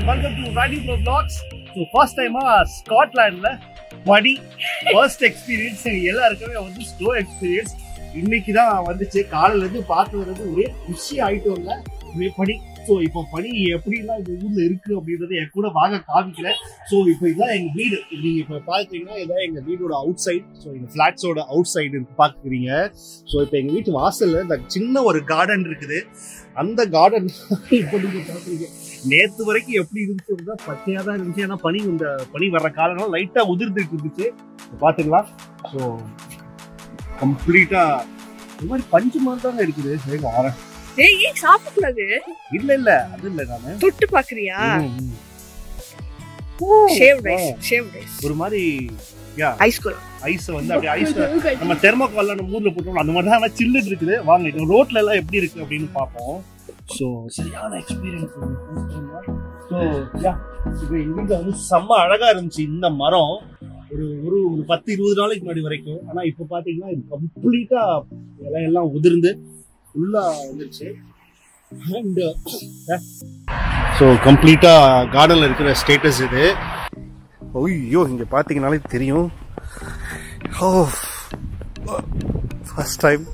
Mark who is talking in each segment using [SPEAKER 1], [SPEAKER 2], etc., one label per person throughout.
[SPEAKER 1] And welcome to ராடி ப்ளோ vlogs so first டைமா ஸ்காட்லாண்ட்ல படி ஃபர்ஸ்ட் எக்ஸ்பீரியன்ஸ் எல்லாருக்குமே வந்து ஸ்லோ எக்ஸ்பீரியன்ஸ் இன்னைக்கு தான் வந்துச்சு காலையில இருந்து பார்த்து வர்றது ஒரே குஷி ஆயிட்டோம்ல ஒரே படி ஸோ இப்போ பனி எப்படிலாம் இந்த ஊர்ல இருக்கு அப்படின்றத என் கூட வாங்க காமிக்கல ஸோ இப்போ இதுதான் எங்க வீடு நீங்க இப்போ பாத்தீங்கன்னா இதான் எங்க வீடோட அவுட் சைடு ஸோ எங்க ஃபிளாட்ஸோட அவுட் சைடு பாக்குறீங்க ஸோ இப்போ எங்க வீட்டு வாசல்ல இந்த சின்ன ஒரு கார்டன் இருக்குது அந்த கார்டன் இப்போ நீங்க பாக்குறீங்க நேத்து வரைக்கும் எப்படி இருந்துச்சு அப்படின்னா பச்சையா தான் இருந்துச்சு ஏன்னா பனி இந்த பனி வர்ற காலங்கள் லைட்டா உதிர்ந்துட்டு இருந்துச்சு இப்ப பாத்துக்கலாம் ஸோ கம்ப்ளீட்டா இந்த மாதிரி பஞ்சு மாதிரி தாங்க இருக்குது சரி ஆரேன்
[SPEAKER 2] ஏய் ஏன் சாப்பிடக்கூடாது
[SPEAKER 1] இல்ல இல்ல அது இல்ல நானு
[SPEAKER 2] தொட்டு பாக்குறியா
[SPEAKER 1] ம், ம்.
[SPEAKER 2] ஷேவ் ரைஸ் ஷேவ் ரைஸ்
[SPEAKER 1] ஒரு மாதிரி
[SPEAKER 2] ஐஸ் கோலா
[SPEAKER 1] ஐஸ் வந்து அப்படியே ஐஸ் நம்ம தெர்மோகால்ல நம்ம ஊர்ல போட்டோம் அந்த மாதிரி தான் ஆனா சில்லுன்னு இருக்குது வாங்க இப்போ ரோட்ல எல்லாம் எப்படி இருக்கு அப்படின்னு பார்ப்போம் ஸோ சரியான எக்ஸ்பீரியன்ஸ் ஸோ யா இப்போ எங்க வீட்டுல வந்து செம்ம அழகா இருந்துச்சு இந்த மரம் ஒரு ஒரு ஒரு பத்து இருபது நாளைக்கு முன்னாடி வரைக்கும் ஆனா இப்போ பாத்தீங்கன்னா இது கம்ப்ளீட்டா இலையெல்லாம் எல்லாம் உதிர்ந்து ஃபுல்லா வந்துருச்சு அண்ட் ஸோ கம்ப்ளீட்டா கார்டன்ல இருக்கிற ஸ்டேட்டஸ் இது ஐயோ இங்க பாத்தீங்கனாலே தெரியும் ஓ ஃபர்ஸ்ட் டைம்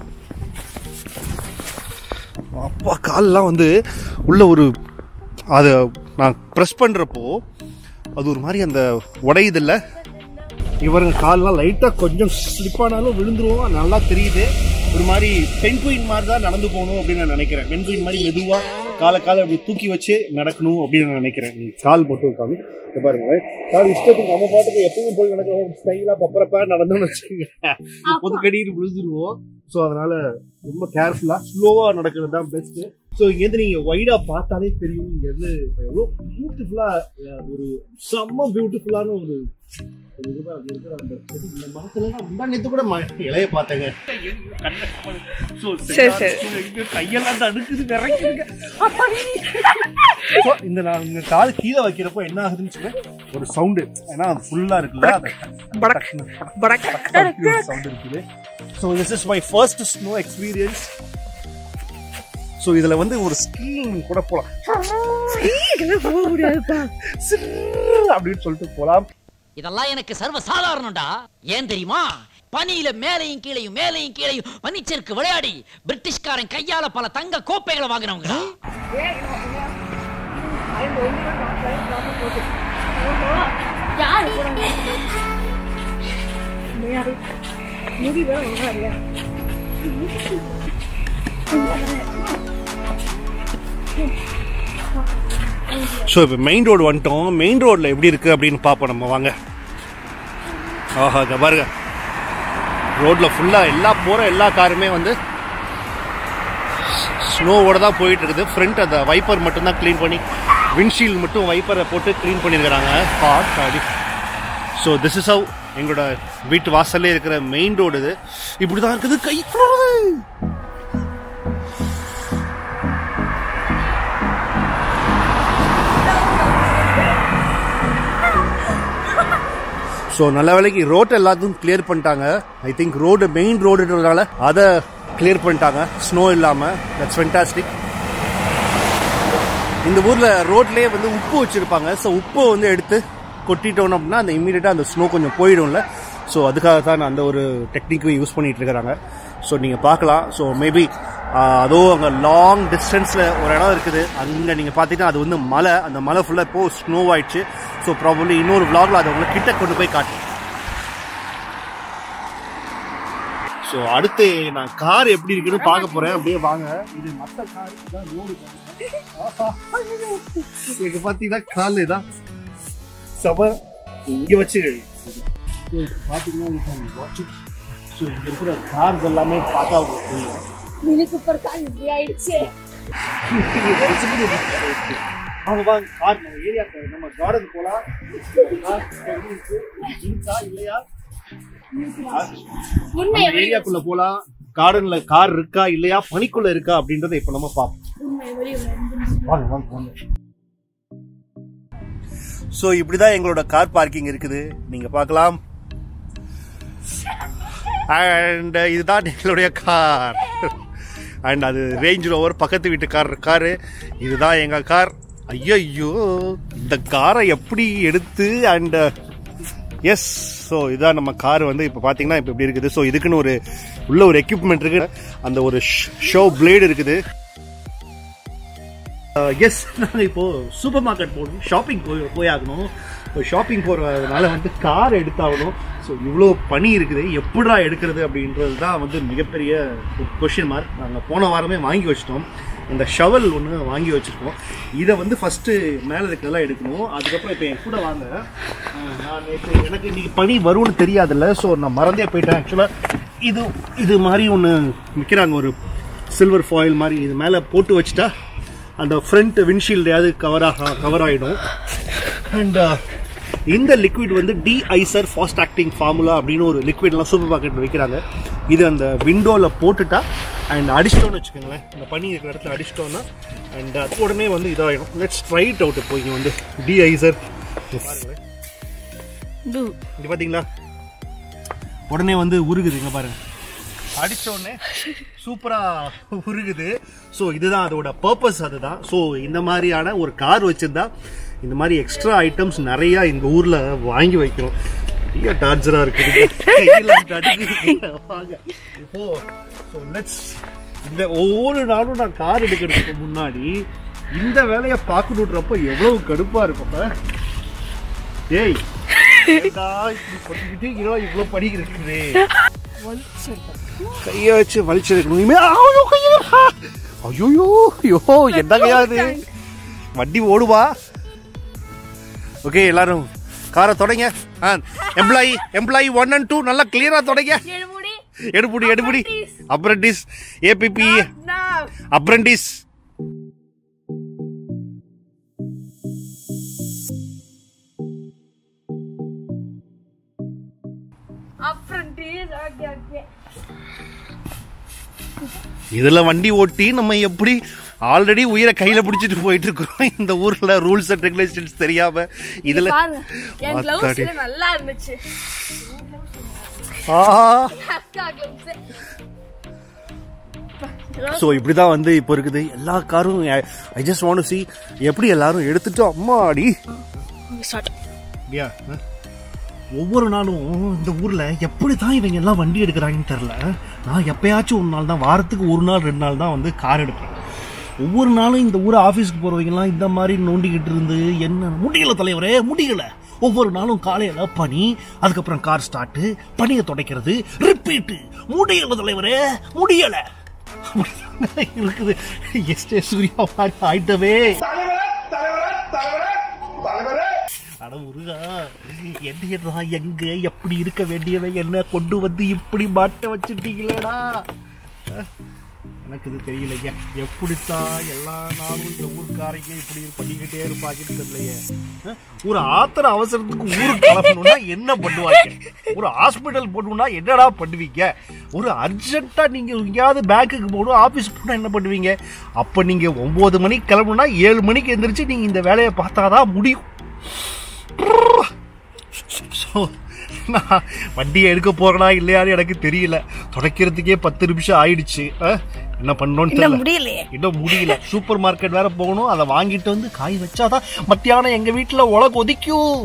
[SPEAKER 1] அப்பா கால்லாம் வந்து உள்ள ஒரு அதை நான் ப்ரெஸ் பண்ணுறப்போ அது ஒரு மாதிரி அந்த உடையுதில்ல இவருங்க கால்லாம் லைட்டாக கொஞ்சம் ஸ்லிப் ஆனாலும் விழுந்துருவோம் நல்லா தெரியுது ஒரு மாதிரி பென்குயின் மாதிரி தான் நடந்து போகணும் அப்படின்னு நான் நினைக்கிறேன் பென்குயின் மாதிரி மெதுவாக காலை காலை அப்படி தூக்கி வச்சு நடக்கணும் அப்படின்னு நான் நினைக்கிறேன் நீ கால் மட்டும் இருக்காங்க இங்க பாருங்க கால் இஷ்டத்துக்கு நம்ம பாட்டுக்கு எப்பவும் போய் நடக்கிறோம் ஸ்டைலாக பப்பரப்பா நடந்தோம்னு வச்சுக்கோங்க பொதுக்கடியில் விழுந்துருவோம் ஸோ அதனால ரொம்ப கேர்ஃபுல்லாக ஸ்லோவாக நடக்கிறது தான் பெஸ்ட்டு ஸோ இங்கேருந்து நீங்கள் வைடாக பார்த்தாலே தெரியும் இங்கேருந்து எவ்வளோ பியூட்டிஃபுல்லாக ஒரு செம்ம பியூட்டிஃபுல்லான ஒரு ஒரு இதுவா அது இருக்கிற அந்த செடி, இந்த மரத்துலலாம் முந்தா நேத்து கூட ம- இலைய பார்த்தேங்க So,
[SPEAKER 2] சரி, சரி.
[SPEAKER 1] so, எங்க கையெல்லாம் தடுக்குது விரைக்குதுங்க So, இந்த நான் இந்த கால் கீழே வைக்கிறப்போ என்ன ஆகுதுன்னு சொல்ல ஒரு சவுண்டு ஏன்னா ஃபுல்லா இருக்குல்ல அது
[SPEAKER 2] படக் படக்
[SPEAKER 1] சவுண்ட் இருக்குது so this is my first snow experience so இதுல வந்து ஒரு ஸ்கீயிங் கூட போலாம்
[SPEAKER 2] போக முடியாதுப்பா
[SPEAKER 1] சிர்ர் அப்படின்னு சொல்லிட்டு போலாம்
[SPEAKER 3] இதெல்லாம் எனக்கு சர்வ சாதாரணம்டா ஏன் தெரியுமா பனியில மேலையும் கீழையும் மேலையும் கீழையும் பனிச்சருக்கு விளையாடி பிரிட்டிஷ்காரன் கையால பல தங்க கோப்பைகளை வாங்கினவங்க
[SPEAKER 2] முடி வேற ஒன்றா இல்லையா
[SPEAKER 1] ஸோ இப்போ மெயின் ரோடு வந்துட்டோம் மெயின் ரோடில் எப்படி இருக்குது அப்படின்னு பார்ப்போம் நம்ம வாங்க ஆஹா இங்க பாருங்க ரோட்டில் ஃபுல்லாக எல்லா போகிற எல்லா காருமே வந்து ஸ்னோவோட தான் போயிட்டு இருக்குது ஃப்ரண்ட் அந்த வைப்பர் மட்டும்தான் க்ளீன் பண்ணி விண்ட்ஷீல்டு மட்டும் வைப்பரை போட்டு க்ளீன் பண்ணியிருக்கிறாங்க ஹாட் அடி ஸோ திஸ் இஸ் ஹவ் எங்களோட வீட்டு வாசல்லே இருக்கிற மெயின் ரோடு இது இப்படி தான் இருக்குது கை குளிருது. ஸோ நல்ல வேலைக்கு ரோட் எல்லாத்தையும் கிளியர் பண்ணிட்டாங்க ஐ திங்க் ரோடு மெயின் ரோடுன்றதுனால அதை கிளியர் பண்ணிட்டாங்க ஸ்னோ இல்லாமல் தட்ஸ் ஃபென்டாஸ்டிக் இந்த ஊரில் ரோட்லேயே வந்து உப்பு வச்சுருப்பாங்க ஸோ உப்பை வந்து எடுத்து கொட்டிட்டோம் அப்படின்னா அந்த இம்மீடியட்டாக அந்த ஸ்னோ கொஞ்சம் போயிடும்ல ஸோ அதுக்காக தான் அந்த ஒரு டெக்னிக்கும் யூஸ் பண்ணிட்டு இருக்கிறாங்க ஸோ நீங்கள் பார்க்கலாம் ஸோ மேபி அதோ அங்கே லாங் டிஸ்டன்ஸில் ஒரு இடம் இருக்குது அங்கே நீங்கள் பார்த்தீங்கன்னா அது வந்து மலை அந்த மலை ஃபுல்லாக இப்போ ஸ்னோ ஆயிடுச்சு ஸோ ப்ராபப்ளி இன்னொரு vlogல அதை உங்களை கிட்ட கொண்டு போய் காட்டு ஸோ அடுத்து நான் கார் எப்படி இருக்குன்னு பார்க்க போறேன் அப்படியே வாங்க இது மற்ற கார் தான் ரோடு இங்க பாத்தீங்கன்னா கால் இதான் சப இங்க வச்சு So, பாத்தீங்கன்னா ஸோ இங்க இருக்கிற கார்ஸ் எல்லாமே பார்த்தா உங்களுக்கு தெரியும்
[SPEAKER 2] மினிக்கு படுத்தாங்க இப்படி ஆயிடுச்சு
[SPEAKER 1] அவங்க வாங்க கார் நம்ம ஏரியா நம்ம கார்டன் போலாம் கார் எப்படி இருக்கு? இருக்கா இல்லையா
[SPEAKER 2] உண்மை
[SPEAKER 1] நம்ம ஏரியாக்குள்ள போலாம் கார்டன்ல கார் இருக்கா இல்லையா பனிக்குள்ள இருக்கா அப்படின்றத இப்ப நம்ம பார்ப்போம்
[SPEAKER 2] உண்மை வெளியே
[SPEAKER 1] வாங்க வாங்க வாங்க ஸோ இப்படிதான் எங்களோட கார் பார்க்கிங் இருக்குது நீங்க பார்க்கலாம் அண்ட் இதுதான் எங்களுடைய கார் அண்ட் அது ரேஞ்ச் ரோவர் பக்கத்து வீட்டு கார் காரு இதுதான் எங்க கார் ஐயோ இந்த காரை எப்படி எடுத்து அண்ட் எஸ் ஸோ இதான் நம்ம கார் வந்து இப்போ பார்த்தீங்கன்னா இப்போ இப்படி இருக்குது ஸோ இதுக்குன்னு ஒரு உள்ள ஒரு எக்யூப்மெண்ட் இருக்கு அந்த ஒரு ஷோ பிளேடு இருக்குது எஸ் நாங்கள் இப்போ சூப்பர் மார்க்கெட் போகணும் ஷாப்பிங் போய் போயாகணும் இப்போ ஷாப்பிங் போகிறதுனால வந்து கார் எடுத்தாகணும் ஸோ இவ்வளோ பனி இருக்குது எப்படிடா எடுக்கிறது அப்படின்றது தான் வந்து மிகப்பெரிய கொஷின் மார்க் நாங்கள் போன வாரமே வாங்கி வச்சிட்டோம் இந்த ஷவல் ஒன்று வாங்கி வச்சுருக்கோம் இதை வந்து ஃபஸ்ட்டு மேலே இருக்கிறதெல்லாம் எடுக்கணும் அதுக்கப்புறம் இப்போ என் கூட வாங்க அஹ், நான் நேற்று எனக்கு இன்னைக்கு பனி வரும்னு தெரியாதுல்ல ஸோ நான் மறந்தே போயிட்டேன் ஆக்சுவலாக இது இது மாதிரி ஒன்று விற்கிறாங்க ஒரு சில்வர் ஃபாயில் மாதிரி இது மேலே போட்டு வச்சுட்டா அந்த ஃப்ரண்ட் விண்ட்ஷீல்டையாவது கவர் ஆக கவர் ஆகிடும் அண்ட் இந்த லிக்விட் வந்து deicer fast acting formula அப்படின்னு ஒரு லிக்விட்லாம் சூப்பர் மார்க்கெட்டில் விற்கிறாங்க இது அந்த விண்டோவில் போட்டுட்டா அண்ட் அடிச்சிட்டோன்னு வச்சுக்கோங்களேன் இந்த பனி இருக்கிற இடத்துல அடிச்சிட்டோன்னா அண்ட் அது உடனே வந்து இதாகிடும் லெட்ஸ் ஸ்ட்ரைட் அவுட் இப்போ இங்கே வந்து டி ஐசர் பாருங்களேன் இங்கே பார்த்தீங்களா உடனே வந்து உருகுது இங்கே பாருங்க அடிச்ச உடனே சூப்பரா உருகுது ஸோ இதுதான் அதோட பர்பஸ் அதுதான் ஸோ இந்த மாதிரியான ஒரு கார் வச்சிருந்தா இந்த மாதிரி எக்ஸ்ட்ரா ஐட்டம்ஸ் நிறைய இந்த ஊர்ல வாங்கி வைக்கணும் நிறைய டார்ச்சரா இருக்குது கையில நடுங்குது. வாங்க. இப்போ ஸோ லெட்ஸ் இந்த ஒவ்வொரு நாளும் நான் கார் எடுக்கிறதுக்கு முன்னாடி இந்த வேலையை பார்க்கணுன்றப்ப எவ்வளவு கடுப்பா இருக்கும் அப்ப? ஏய் ஏன்டா இப்படி பண்ணிக்கிட்டு இதெல்லாம் இவ்வளோ படி இருக்குது கையை வச்சு வலிச்சிருக்கணும் இனிமே ஐயோ கையில ஐயோ ஐயோ என்ன கையாது வண்டி ஓடுவா ஓகே எல்லாரும் காரை தொடங்க employee employee one and two நல்லா கிளியரா தொடங்க
[SPEAKER 2] எழுமுடி
[SPEAKER 1] எடுபுடி எடுபுடி apprentice app apprentice
[SPEAKER 2] apprentice okay okay
[SPEAKER 1] இதுல வண்டி ஓட்டி நம்ம எப்படி ஆல்ரெடி உயிரை கையில பிடிச்சிட்டு போயிட்டு இருக்கிறோம் இந்த ஊர்ல ரூல்ஸ் அண்ட் ரெகுலேஷன்ஸ் தெரியாம இதுல
[SPEAKER 2] பாருங்க என்
[SPEAKER 1] ஆத்தாடி.
[SPEAKER 2] கிளவுஸ்ல நல்லா இருந்துச்சு
[SPEAKER 1] ஆ
[SPEAKER 2] அக்கா கிளவுஸ்
[SPEAKER 1] ஸோ இப்படிதான் வந்து இப்போ இருக்குது எல்லா காரும் ஐ ஜஸ்ட் வாண்ட் சி எப்படி எல்லாரும் எடுத்துட்டு அம்மாடி
[SPEAKER 2] ஸ்டார்ட்
[SPEAKER 1] இல்லையா ஒவ்வொரு நாளும் இந்த ஊர்ல எப்படி தான் இவங்க எல்லாம் வண்டி எடுக்கிறாங்கன்னு தெரில நான் எப்பயாச்சும் ஒரு நாள் தான் வாரத்துக்கு ஒரு நாள் ரெண்டு நாள் தான் வந்து கார் எடுப்பேன் ஒவ்வொரு நாளும் இந்த ஊர் ஆஃபீஸ்க்கு போகிறவங்கலாம் இந்த மாதிரி நோண்டிக்கிட்டு இருந்து என்ன முடியல தலைவரே முடியல ஒவ்வொரு நாளும் காலையில பனி அதுக்கப்புறம் கார் ஸ்டார்ட் பனியை துடைக்கிறது ரிப்பீட்டு முடியல தலைவரே முடியல இருக்குது எஸ்டே சூர்யா மாதிரி ஆயிட்டவே அட முருகா என்ன எங்க எப்படி இருக்க வேண்டியவன் என்ன கொண்டு வந்து இப்படி மாட்ட வச்சுட்டீங்களேடா அஹ், எனக்கு இது தெரியலைங்க எப்படித்தான் எல்லா நாளும் இந்த ஊர்க்காரங்க இப்படி பண்ணிக்கிட்டே இருப்பாங்கன்னு தெரியலையே அஹ், ஒரு ஆத்திர அவசரத்துக்கு ஊருக்கு கிளம்பணும்னா என்ன பண்ணுவாங்க ஒரு ஹாஸ்பிட்டல் போகணும்னா என்னடா பண்ணுவீங்க ஒரு அர்ஜென்ட்டா நீங்க எங்கேயாவது பேங்க்குக்கு போகணும் ஆபீஸ் போனா என்ன பண்ணுவீங்க அப்ப நீங்க ஒன்பது மணிக்கு கிளம்பணும்னா ஏழு மணிக்கு எந்திரிச்சு நீங்க இந்த வேலையை பார்த்தாதான் முடியும் ஸோ நான் வண்டியை எடுக்க போறேனா இல்லையான்னு எனக்கு தெரியல துடைக்கிறதுக்கே பத்து நிமிஷம் ஆயிடுச்சு அஹ், என்ன பண்ணோன்னு தெரியல
[SPEAKER 2] முடியலையே
[SPEAKER 1] இன்னும் முடியல சூப்பர் மார்க்கெட் வேற போகணும் அதை வாங்கிட்டு வந்து காய் வச்சாதான் மத்தியானம் எங்க வீட்டுல உல கொதிக்கும்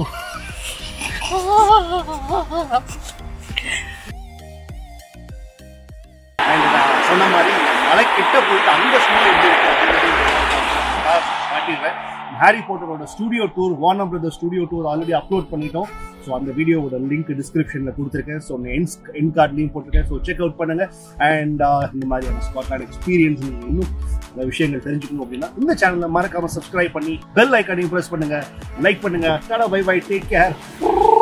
[SPEAKER 1] And நான் சொன்ன மாதிரி மலை கிட்ட போயிட்டு அங்க ஸ்மெல் எப்படி இருக்கு அப்படின்றது நான் காட்டிடுறேன் ஹாரி போட்டரோட studio tour Warner Brother studio tour already upload பண்ணிட்டோம் ஸோ அந்த வீடியோவோட லிங்க் டிஸ்கிரிப்ஷனில் கொடுத்துருக்கேன் ஸோ என் என் கார்ட்லையும் போட்டிருக்கேன் ஸோ செக் அவுட் பண்ணுங்க அண்ட் இந்த மாதிரியான ஸ்காட்லாண்ட் எக்ஸ்பீரியன்ஸ் நீங்கள் இன்னும் இந்த விஷயங்கள் தெரிஞ்சுக்கணும் அப்படின்னா இந்த சேனலை மறக்காம சப்ஸ்கிரைப் பண்ணி பெல் ஐக்கானையும் ப்ரெஸ் பண்ணுங்க லைக் பண்ணுங்க tata bye bye take care